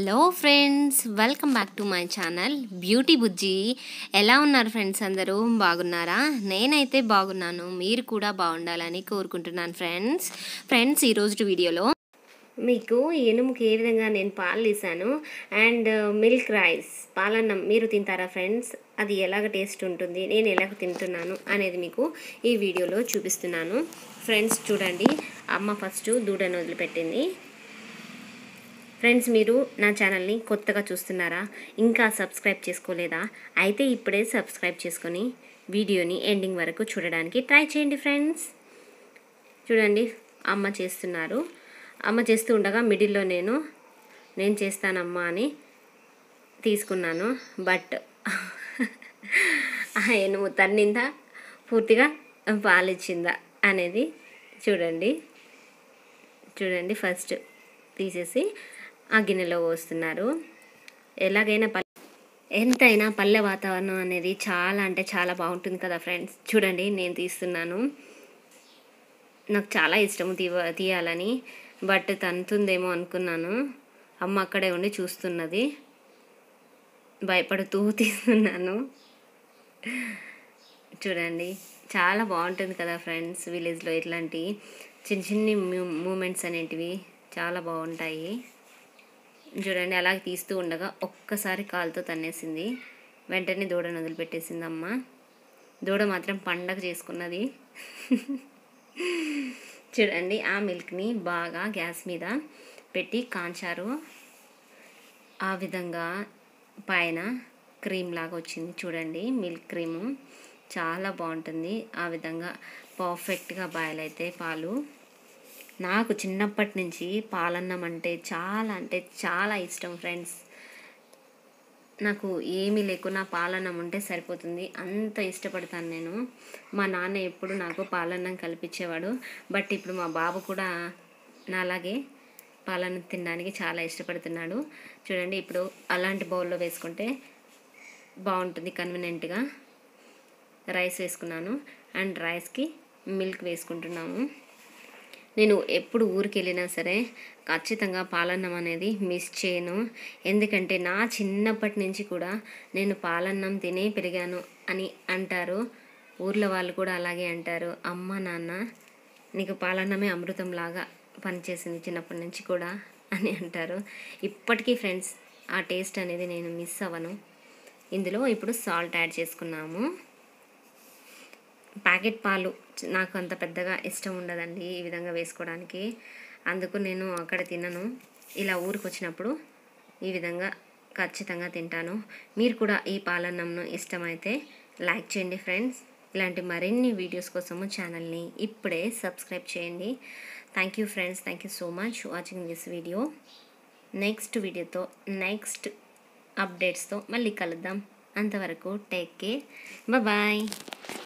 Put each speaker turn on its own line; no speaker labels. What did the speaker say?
hello friends welcome back to my channel beauty Bujji ఎలా ఉన్నారు friends అందరూ బాగున్నారా నేనైతే బాగున్నాను మీరు కూడా బాగుండాలని కోరుకుంటున్నాను ఫ్రెండ్స్ ఫ్రెండ్స్ ఈరోజు వీడియోలో మీకు ఎనుముకి ఏ విధంగా నేను పాలు తీసాను అండ్ మిల్క్ రైస్ పాలన్నం మీరు తింటారా ఫ్రెండ్స్ అది ఎలాగ టేస్ట్ ఉంటుంది నేను ఎలాగ తింటున్నాను అనేది మీకు ఈ వీడియోలో చూపిస్తున్నాను ఫ్రెండ్స్ చూడండి అమ్మ ఫస్ట్ దూడను వదిలిపెట్టింది ఫ్రెండ్స్ మీరు నా ఛానల్ని కొత్తగా చూస్తున్నారా ఇంకా సబ్స్క్రైబ్ చేసుకోలేదా అయితే ఇప్పుడే సబ్స్క్రైబ్ చేసుకొని వీడియోని ఎండింగ్ వరకు చూడడానికి ట్రై చేయండి ఫ్రెండ్స్ చూడండి అమ్మ చేస్తున్నారు అమ్మ చేస్తూ ఉండగా మిడిల్లో నేను నేను చేస్తానమ్మా అని తీసుకున్నాను బట్ ఆ ఎనుము తన్నిందా పూర్తిగా పాలిచ్చిందా అనేది చూడండి చూడండి ఫస్ట్ తీసేసి ఆ గిన్నెలో పోస్తున్నారు ఎలాగైనా పల్లె ఎంతైనా పల్లె వాతావరణం అనేది చాలా అంటే చాలా బాగుంటుంది కదా ఫ్రెండ్స్ చూడండి నేను తీస్తున్నాను నాకు చాలా ఇష్టము తీవ తీయాలని బట్ తంతుందేమో అనుకున్నాను అమ్మ అక్కడే ఉండి చూస్తున్నది భయపడుతూ తీస్తున్నాను చూడండి చాలా బాగుంటుంది కదా ఫ్రెండ్స్ విలేజ్లో ఇట్లాంటి చిన్న చిన్ని మూమెంట్స్ అనేటివి చాలా బాగుంటాయి చూడండి అలాగే తీస్తూ ఉండగా ఒక్కసారి కాలుతో తన్నేసింది వెంటనే దూడను వదిలిపెట్టేసింది అమ్మ దూడ మాత్రం పండగ చేసుకున్నది చూడండి ఆ మిల్క్ని బాగా గ్యాస్ మీద పెట్టి కాంచారు ఆ విధంగా పైన క్రీమ్ లాగా వచ్చింది చూడండి మిల్క్ క్రీము చాలా బాగుంటుంది ఆ విధంగా పర్ఫెక్ట్గా బాయిల్ అయితే పాలు నాకు చిన్నప్పటి నుంచి పాలన్నం అంటే చాలా అంటే చాలా ఇష్టం ఫ్రెండ్స్ నాకు ఏమీ లేకున్నా పాలన్నం ఉంటే సరిపోతుంది అంత ఇష్టపడతాను నేను మా నాన్న ఎప్పుడు నాకు పాలన్నం కల్పించేవాడు బట్ ఇప్పుడు మా బాబు కూడా నాలాగే పాలన్నం తినడానికి చాలా ఇష్టపడుతున్నాడు చూడండి ఇప్పుడు అలాంటి బౌల్లో వేసుకుంటే బాగుంటుంది కన్వీనియంట్గా రైస్ వేసుకున్నాను అండ్ రైస్కి మిల్క్ వేసుకుంటున్నాము నేను ఎప్పుడు ఊరికి వెళ్ళినా సరే ఖచ్చితంగా పాలన్నం అనేది మిస్ చేయను ఎందుకంటే నా చిన్నప్పటి నుంచి కూడా నేను పాలన్నం తినే పెరిగాను అని అంటారు ఊర్లో వాళ్ళు కూడా అలాగే అంటారు అమ్మ నాన్న నీకు పాలన్నమే అమృతంలాగా పనిచేసింది చిన్నప్పటి నుంచి కూడా అని అంటారు ఇప్పటికీ ఫ్రెండ్స్ ఆ టేస్ట్ అనేది నేను మిస్ అవ్వను ఇందులో ఇప్పుడు సాల్ట్ యాడ్ చేసుకున్నాము ప్యాకెట్ పాలు నాకు అంత పెద్దగా ఇష్టం ఉండదండి ఈ విధంగా వేసుకోవడానికి అందుకు నేను అక్కడ తినను ఇలా ఊరికి వచ్చినప్పుడు ఈ విధంగా ఖచ్చితంగా తింటాను మీరు కూడా ఈ పాలన్నంను ఇష్టమైతే లైక్ చేయండి ఫ్రెండ్స్ ఇలాంటి మరిన్ని వీడియోస్ కోసము ఛానల్ని ఇప్పుడే సబ్స్క్రైబ్ చేయండి thank you friends thank you so much watching this video next వీడియోతో నెక్స్ట్ అప్డేట్స్తో మళ్ళీ కలుద్దాం అంతవరకు టేక్ కేర్ బాయ్